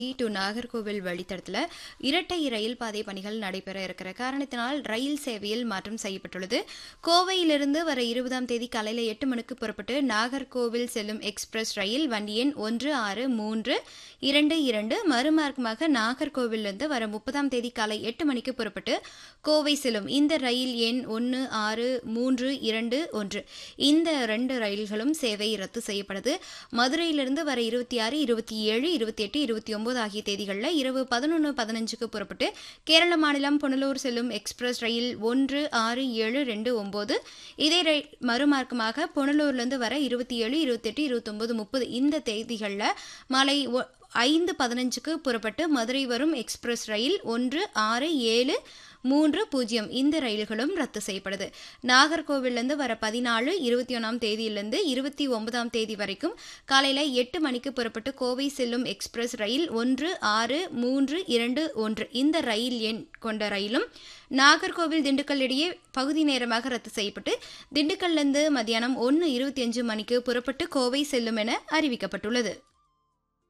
to Nagercoil வழித்தடத்தில் இரட்டை ரயில் பாதை பணிகள் நடைபெற இருக்கிற காரணத்தினால் ரயில் சேவையில் மாற்றம் செய்யப்பட்டுள்ளது கோவையிலிருந்து வர இருபதாம் தேதி காலையில் எட்டு மணிக்கு புறப்பட்டு நாகர்கோவில் செல்லும் எக்ஸ்பிரஸ் ரயில் வண்டி எண் ஒன்று ஆறு மூன்று இரண்டு இரண்டு மறுமார்க்கமாக நாகர்கோவிலிருந்து வர முப்பதாம் தேதி காலை எட்டு மணிக்கு புறப்பட்டு கோவை செல்லும் இந்த ரயில் எண் ஒன்று ஆறு மூன்று இரண்டு ஒன்று இந்த ரெண்டு ரயில்களும் சேவை ரத்து செய்யப்படுது மதுரையிலிருந்து வர இருபத்தி ஆறு இருபத்தி ஏழு இருபத்தி எட்டு இருபத்தி ஒன்பது ஆகிய தேதிகளில் இரவு பதினொன்று பதினஞ்சுக்கு புறப்பட்டு கேரள மாநிலம் புனலூர் செல்லும் எக்ஸ்பிரஸ் ரயில் ஒன்று ஆறு ஏழு ரெண்டு ஒன்பது இதே ரயில் மறுமார்க்கமாக புனலூர்லேருந்து வர இருபத்தி ஏழு இருபத்தெட்டு இருபத்தொன்பது முப்பது இந்த தேதிகளில் மாலை ஒ- ஐந்து பதினஞ்சுக்கு புறப்பட்டு மதுரை வரும் எக்ஸ்பிரஸ் ரயில் ஒன்று ஆறு ஏழு மூன்று பூஜ்ஜியம் இந்த ரயில்களும் ரத்து செய்யப்படுது நாகர்கோவிலிருந்து வர பதினாலு இருபத்தி ஒன்றாம் தேதியிலிருந்து இருபத்தி ஒன்பதாம் தேதி வரைக்கும் காலையில் எட்டு மணிக்கு புறப்பட்டு கோவை செல்லும் எக்ஸ்பிரஸ் ரயில் ஒன்று ஆறு மூன்று இரண்டு ஒன்று இந்த ரயில் எண் கொண்ட ரயிலும் நாகர்கோவில் திண்டுக்கல் இடையே பகுதி நேரமாக ரத்து செய்யப்பட்டு திண்டுக்கல்லிருந்து மத்தியானம் ஒன்று இருபத்தி அஞ்சு மணிக்கு புறப்பட்டு கோவை செல்லும் என அறிவிக்கப்பட்டுள்ளது